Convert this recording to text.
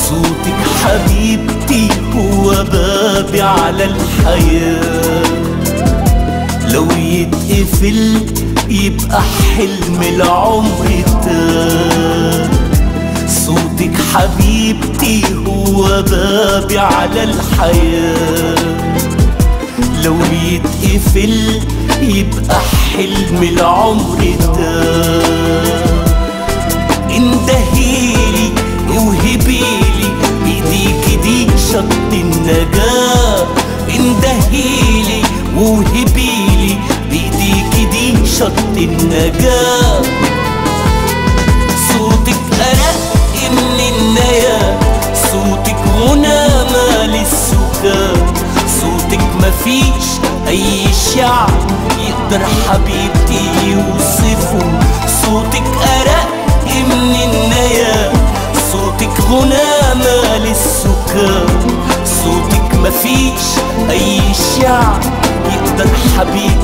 صوتك حبيبتي هو بابي على الحياة لو يتقفل يبقى حلم العمر تاه صوتك حبيبتي هو بابي على الحياة لو يتقفل يبقى حلم العمر تاه اندهيلي وهبيلي ايديك دي شط النجاة اندهيلي وهبيلي بايديك دي شط النجاة صوتك أرق من النيا صوتك غنى مال السكات صوتك مفيش أي شعب يقدر حبيبتي يوصفه صوتك أرق من النيا صوتك غنى مال السكات صوتك مفيش أي شعب يقدر حبيبتي